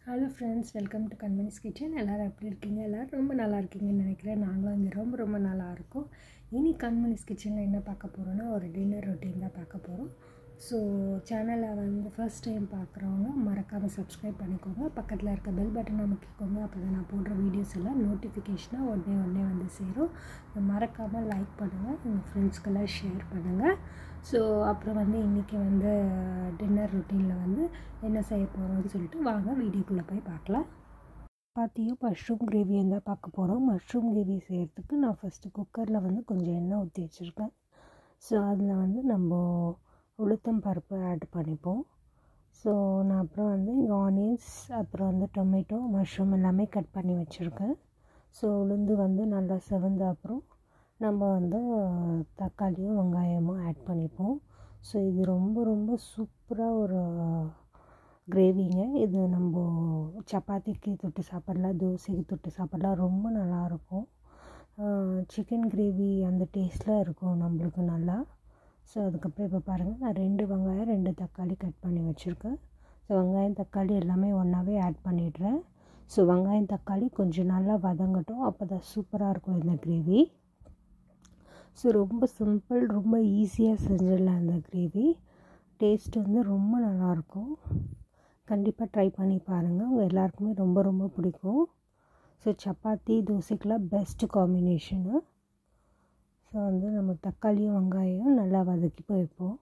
hello friends welcome to கன்வென்ஸ் kitchen எல்லோரும் எப்படி இருக்கீங்க எல்லோரும் ரொம்ப நல்லா இருக்கீங்கன்னு நினைக்கிறேன் நாங்களும் இங்கே ரொம்ப ரொம்ப நல்லா இருக்கோம் இனி கன்வென்ஸ் கிச்சனில் என்ன பார்க்க போகிறோன்னா ஒரு டின்னர் ரொட்டீன் தான் பார்க்க போகிறோம் ஸோ சேனலை வந்து ஃபர்ஸ்ட் டைம் பார்க்குறவங்க மறக்காமல் சப்ஸ்கிரைப் பண்ணிக்கோங்க பக்கத்தில் இருக்க பெல் பட்டனை அமைக்கிக்கோங்க அப்போ தான் நான் போடுற வீடியோஸ் எல்லாம் நோட்டிஃபிகேஷனாக உடனே உடனே வந்து சேரும் மறக்காமல் லைக் பண்ணுங்கள் உங்கள் ஃப்ரெண்ட்ஸ்க்கெல்லாம் ஷேர் பண்ணுங்கள் ஸோ அப்புறம் வந்து இன்றைக்கி வந்து டின்னர் ரொட்டீனில் வந்து என்ன செய்ய போகிறோம்னு சொல்லிட்டு வாங்க வீடியோக்குள்ளே போய் பார்க்கலாம் பார்த்தியும் மஷ்ரூம் கிரேவி தான் பார்க்க போகிறோம் மஷ்ரூம் கிரேவி செய்கிறதுக்கு நான் ஃபஸ்ட்டு குக்கரில் வந்து கொஞ்சம் எண்ணெய் ஊற்றி வச்சுருக்கேன் ஸோ அதில் வந்து நம்ம உளுத்தம் பருப்பு ஆட் பண்ணிப்போம் ஸோ நான் அப்புறம் வந்து இங்கே ஆனியன்ஸ் அப்புறம் வந்து டொமேட்டோ மஷ்ரூம் எல்லாமே கட் பண்ணி வச்சுருக்கேன் ஸோ உளுந்து வந்து நல்லா செவந்த அப்புறம் நம்ம வந்து தக்காளியும் வெங்காயமும் ஆட் பண்ணிப்போம் ஸோ இது ரொம்ப ரொம்ப சூப்பராக ஒரு கிரேவிங்க இது நம்ம சப்பாத்திக்கு தொட்டு சாப்பிட்லாம் தோசைக்கு தொட்டு சாப்பிட்லாம் ரொம்ப நல்லாயிருக்கும் சிக்கன் கிரேவி அந்த டேஸ்ட்டில் இருக்கும் நம்மளுக்கு நல்லா ஸோ அதுக்கப்புறம் இப்போ பாருங்கள் நான் ரெண்டு வெங்காயம் ரெண்டு தக்காளி கட் பண்ணி வச்சுருக்கேன் ஸோ வெங்காயம் தக்காளி எல்லாமே ஒன்றாவே ஆட் பண்ணிடுறேன் ஸோ வெங்காயம் தக்காளி கொஞ்சம் நல்லா வதங்கட்டும் அப்போ தான் சூப்பராக இருக்கும் இந்த கிரேவி ஸோ ரொம்ப சிம்பிள் ரொம்ப ஈஸியாக செஞ்சிடலாம் அந்த கிரேவி டேஸ்ட் வந்து ரொம்ப நல்லாயிருக்கும் கண்டிப்பாக ட்ரை பண்ணி பாருங்கள் உங்கள் எல்லாருக்குமே ரொம்ப ரொம்ப பிடிக்கும் ஸோ சப்பாத்தி தோசைக்கெலாம் பெஸ்ட்டு காம்பினேஷனு ஸோ வந்து நம்ம தக்காளியும் வெங்காயம் நல்லா வதக்கி போயிருப்போம்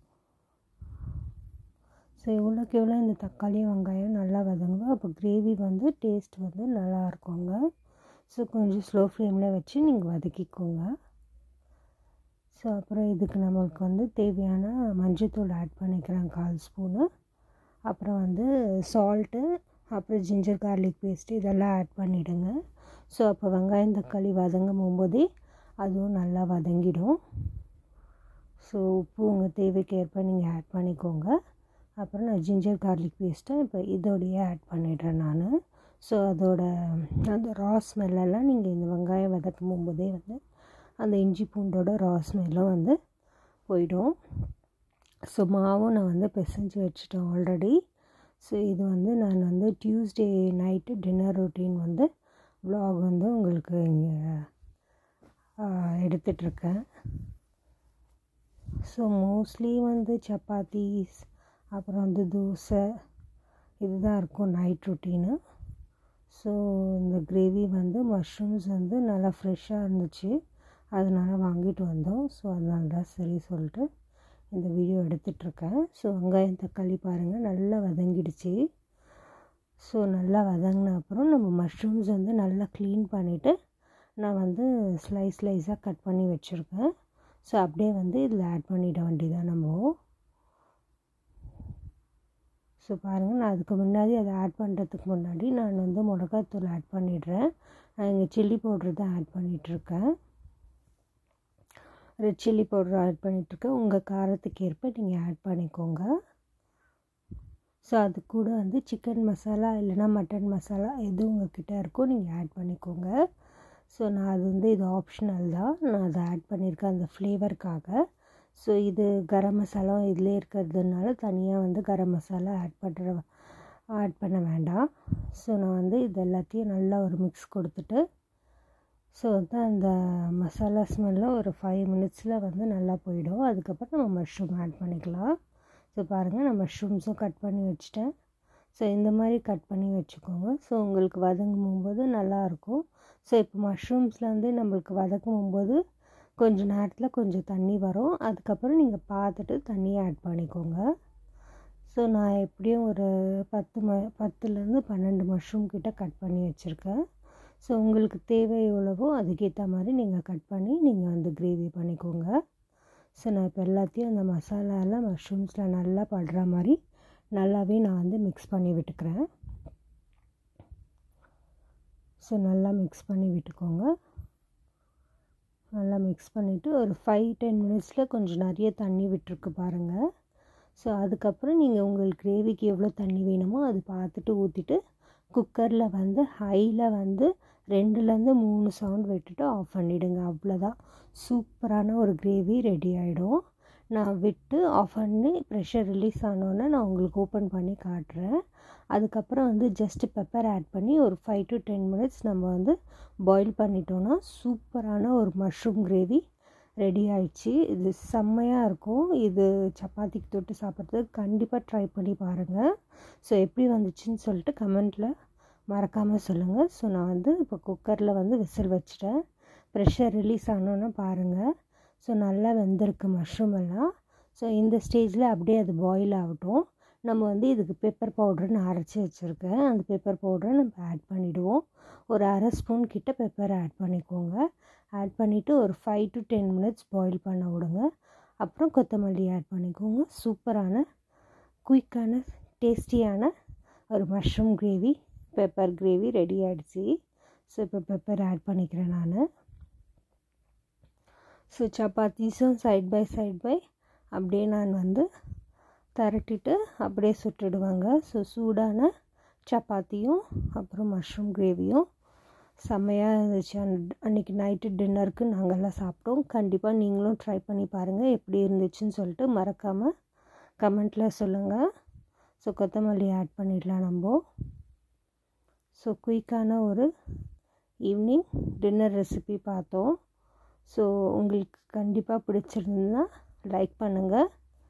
ஸோ எவ்வளோக்கு எவ்வளோ இந்த தக்காளியும் வெங்காயம் நல்லா வதங்குதோ அப்போ கிரேவி வந்து டேஸ்ட் வந்து நல்லா இருக்குங்க ஸோ கொஞ்சம் ஸ்லோ ஃப்ளேமில் வச்சு நீங்கள் வதக்கிக்கோங்க ஸோ அப்புறம் இதுக்கு நம்மளுக்கு வந்து தேவையான மஞ்சத்தூள் ஆட் பண்ணிக்கிறேன் கால் ஸ்பூனு அப்புறம் வந்து சால்ட்டு அப்புறம் ஜிஞ்சர் கார்லிக் பேஸ்ட்டு இதெல்லாம் ஆட் பண்ணிவிடுங்க ஸோ அப்போ வெங்காயம் தக்காளி வதங்கும் போகும்போதே அதுவும் நல்லா வதங்கிடும் ஸோ உப்பு உங்கள் தேவைக்கு ஏற்ப நீங்கள் ஆட் பண்ணிக்கோங்க அப்புறம் நான் ஜிஞ்சர் கார்லிக் பேஸ்ட்டை இப்போ இதோடையே ஆட் பண்ணிடுறேன் நான் ஸோ அதோட அந்த ரா ஸ்மெல்லெல்லாம் நீங்கள் இந்த வெங்காயம் வதக்கும் போகும்போதே வந்து அந்த இஞ்சி பூண்டோட ரா ஸ்மெல்லும் வந்து போயிடும் ஸோ மாவும் நான் வந்து பிசைஞ்சு வச்சுட்டேன் ஆல்ரெடி ஸோ இது வந்து நான் வந்து டியூஸ்டே நைட்டு டின்னர் ரொட்டீன் வந்து வ்ளாக் வந்து உங்களுக்கு இங்கே எடுத்துட்ருக்கேன் ஸோ மோஸ்ட்லி வந்து சப்பாத்திஸ் அப்புறம் வந்து தோசை இதுதான் இருக்கும் நைட் ரொட்டீனு ஸோ இந்த கிரேவி வந்து மஷ்ரூம்ஸ் வந்து நல்லா ஃப்ரெஷ்ஷாக இருந்துச்சு அதனால் வாங்கிட்டு வந்தோம் ஸோ அதனால தான் சரி சொல்லிட்டு இந்த வீடியோ எடுத்துகிட்ருக்கேன் ஸோ வெங்காயம் தக்காளி பாருங்கள் நல்லா வதங்கிடுச்சு ஸோ நல்லா வதங்கின அப்புறம் நம்ம மஷ்ரூம்ஸ் வந்து நல்லா க்ளீன் பண்ணிவிட்டு நான் வந்து ஸ்லைஸ் ஸ்லைஸாக கட் பண்ணி வச்சுருக்கேன் ஸோ அப்படியே வந்து இதில் ஆட் பண்ணிட வேண்டியதான் நம்ம ஸோ பாருங்கள் நான் அதுக்கு முன்னாடி அதை ஆட் பண்ணுறதுக்கு முன்னாடி நான் வந்து மிளகாத்தூள் ஆட் பண்ணிடுறேன் நான் இங்கே சில்லி பவுட்ரு தான் ஆட் பண்ணிகிட்ருக்கேன் ரெட் சில்லி பவுட்ரு ஆட் பண்ணிகிட்ருக்கேன் உங்கள் காரத்துக்கு ஏற்ப நீங்கள் ஆட் பண்ணிக்கோங்க ஸோ அது கூட வந்து சிக்கன் மசாலா இல்லைனா மட்டன் மசாலா எது உங்கள்கிட்ட இருக்கோ நீங்கள் ஆட் பண்ணிக்கோங்க ஸோ நான் அது வந்து இது ஆப்ஷனல் தான் நான் அதை ஆட் பண்ணியிருக்கேன் அந்த ஃப்ளேவருக்காக ஸோ இது கரம் மசாலா இதிலே இருக்கிறதுனால தனியாக வந்து கரம் மசாலா ஆட் பண்ணுற ஆட் பண்ண வேண்டாம் ஸோ நான் வந்து இது எல்லாத்தையும் நல்லா ஒரு மிக்ஸ் கொடுத்துட்டு ஸோ வந்து அந்த மசாலா ஸ்மெல்லாம் ஒரு ஃபைவ் மினிட்ஸில் வந்து நல்லா போயிடும் அதுக்கப்புறம் நம்ம மஷ்ரூம் ஆட் பண்ணிக்கலாம் ஸோ பாருங்கள் நான் மஷ்ரூம்ஸும் கட் பண்ணி வச்சுட்டேன் ஸோ இந்த மாதிரி கட் பண்ணி வச்சுக்கோங்க ஸோ உங்களுக்கு வதங்கும் போது நல்லாயிருக்கும் ஸோ இப்போ மஷ்ரூம்ஸில் வந்து நம்மளுக்கு வதக்கும் போது கொஞ்சம் நேரத்தில் கொஞ்சம் தண்ணி வரும் அதுக்கப்புறம் நீங்கள் பார்த்துட்டு தண்ணியை ஆட் பண்ணிக்கோங்க ஸோ நான் எப்படியும் ஒரு பத்து ம பத்துலேருந்து பன்னெண்டு மஷ்ரூம் கிட்ட கட் பண்ணி வச்சுருக்கேன் ஸோ உங்களுக்கு தேவை எவ்வளவோ அதுக்கேற்ற மாதிரி நீங்கள் கட் பண்ணி நீங்கள் வந்து கிரேவி பண்ணிக்கோங்க ஸோ நான் இப்போ எல்லாத்தையும் அந்த மசாலாலாம் மஷ்ரூம்ஸில் நல்லா படுற மாதிரி நல்லாவே நான் வந்து மிக்ஸ் பண்ணி விட்டுக்கிறேன் ஸோ நல்லா மிக்ஸ் பண்ணி விட்டுக்கோங்க நல்லா மிக்ஸ் பண்ணிவிட்டு ஒரு ஃபைவ் டென் மினிட்ஸில் கொஞ்சம் நிறைய தண்ணி விட்டுருக்கு பாருங்கள் ஸோ அதுக்கப்புறம் நீங்கள் உங்களுக்கு கிரேவிக்கு எவ்வளோ தண்ணி வேணுமோ அது பார்த்துட்டு ஊற்றிட்டு குக்கரில் வந்து ஹையில் வந்து ரெண்டுலேருந்து மூணு சவுண்ட் விட்டுட்டு ஆஃப் பண்ணிவிடுங்க அவ்வளோதான் சூப்பரான ஒரு கிரேவி ரெடி ஆகிடும் நான் விட்டு ஆஃப் பண்ணி ப்ரெஷர் ரிலீஸ் ஆனோன்னே நான் உங்களுக்கு ஓப்பன் பண்ணி காட்டுறேன் அதுக்கப்புறம் வந்து ஜஸ்ட்டு பெப்பர் ஆட் பண்ணி ஒரு ஃபைவ் டு டென் மினிட்ஸ் நம்ம வந்து பாயில் பண்ணிட்டோன்னா சூப்பரான ஒரு மஷ்ரூம் கிரேவி ரெடி ஆயிடுச்சு இது செம்மையாக இருக்கும் இது சப்பாத்திக்கு தொட்டு சாப்பிட்றதுக்கு கண்டிப்பாக ட்ரை பண்ணி பாருங்கள் ஸோ எப்படி வந்துச்சுன்னு சொல்லிட்டு கமெண்ட்டில் மறக்காமல் சொல்லுங்கள் ஸோ நான் வந்து இப்போ குக்கரில் வந்து விசில் வச்சுட்டேன் ப்ரெஷர் ரிலீஸ் ஆனோன்னு பாருங்கள் ஸோ நல்லா வெந்திருக்கு மஷ்ரூம் எல்லாம் ஸோ இந்த ஸ்டேஜில் அப்படியே அது பாயில் ஆகட்டும் நம்ம வந்து இதுக்கு பெப்பர் பவுடர்னு அரைச்சி வச்சுருக்கேன் அந்த பெப்பர் பவுடரை நம்ம ஆட் பண்ணிவிடுவோம் ஒரு அரை ஸ்பூன் கிட்ட பெப்பர் ஆட் பண்ணிக்கோங்க ஆட் பண்ணிவிட்டு ஒரு five to ten minutes boil பண்ண விடுங்க அப்புறம் கொத்தமல்லி ஆட் பண்ணிக்கோங்க சூப்பரான குயிக்கான டேஸ்டியான ஒரு mushroom gravy pepper gravy ready ஆகிடுச்சு ஸோ இப்போ பெப்பர் ஆட் பண்ணிக்கிறேன் நான் ஸோ சப்பாத்தீஸும் சைட் பை சைட் பை அப்படியே நான் வந்து திரட்டிட்டு அப்படியே சுட்டுடுவாங்க ஸோ சூடான சப்பாத்தியும் அப்புறம் மஷ்ரூம் கிரேவியும் செம்மையாக இருந்துச்சு அன் அன்றைக்கி நைட்டு டின்னருக்கு நாங்கள்லாம் சாப்பிட்டோம் கண்டிப்பாக நீங்களும் ட்ரை பண்ணி பாருங்கள் எப்படி இருந்துச்சுன்னு சொல்லிட்டு மறக்காமல் கமெண்ட்டில் சொல்லுங்கள் ஸோ கொத்தமல்லி ஆட் பண்ணிடலாம் நம்ம ஸோ குயிக்கான ஒரு ஈவினிங் டின்னர் ரெசிபி பார்த்தோம் ஸோ உங்களுக்கு கண்டிப்பாக பிடிச்சிருந்ததுன்னா லைக் பண்ணுங்கள்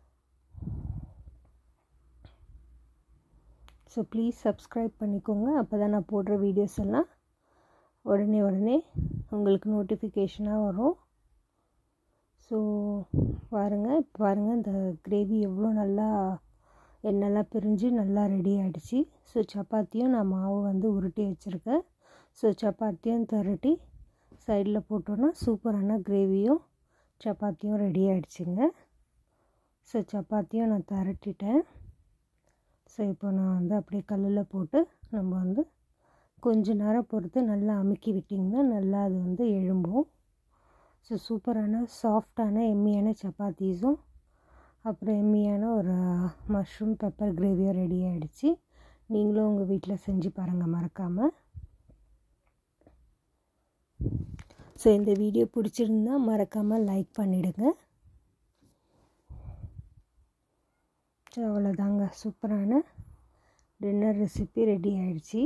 ஸோ ப்ளீஸ் சப்ஸ்கிரைப் பண்ணிக்கோங்க அப்போ தான் நான் போடுற வீடியோஸ் எல்லாம் உடனே உடனே உங்களுக்கு நோட்டிஃபிகேஷனாக வரும் ஸோ பாருங்கள் இப்போ பாருங்கள் இந்த கிரேவி எவ்வளோ நல்லா எண்ணெய்லாம் பிரிஞ்சு நல்லா ரெடி ஆகிடுச்சு ஸோ சப்பாத்தியும் நான் மாவு வந்து உருட்டி வச்சுருக்கேன் ஸோ சப்பாத்தியும் திரட்டி சைடில் போட்டோன்னா சூப்பரான கிரேவியும் சப்பாத்தியும் ரெடி ஆகிடுச்சிங்க ஸோ சப்பாத்தியும் நான் திரட்டிட்டேன் ஸோ இப்போ நான் வந்து அப்படியே கல்லில் போட்டு நம்ம வந்து கொஞ்ச நேரம் பொறுத்து நல்லா அமுக்கி விட்டிங்கன்னா நல்லா அது வந்து எழும்பும் ஸோ சூப்பரான சாஃப்டான எம்மியான சப்பாத்தீஸும் அப்புறம் எம்மியான ஒரு மஷ்ரூம் பெப்பர் கிரேவியும் ரெடி ஆகிடுச்சு நீங்களும் உங்கள் வீட்டில் செஞ்சு பாருங்கள் மறக்காமல் ஸோ இந்த வீடியோ பிடிச்சிருந்தா மறக்காமல் லைக் பண்ணிவிடுங்க ஸோ அவ்வளோதாங்க சூப்பரான டின்னர் ரெசிபி ரெடி ஆயிடுச்சு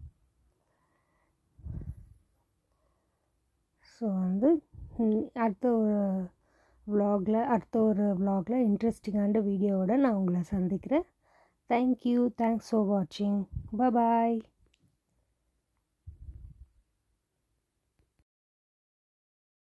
ஸோ வந்து அடுத்த ஒரு வ்ளாகில் அடுத்த ஒரு வ்ளாகில் இன்ட்ரெஸ்டிங்கான வீடியோவோட நான் உங்களை சந்திக்கிறேன் தேங்க்யூ தேங்க்ஸ் ஃபார் வாட்சிங் பாய்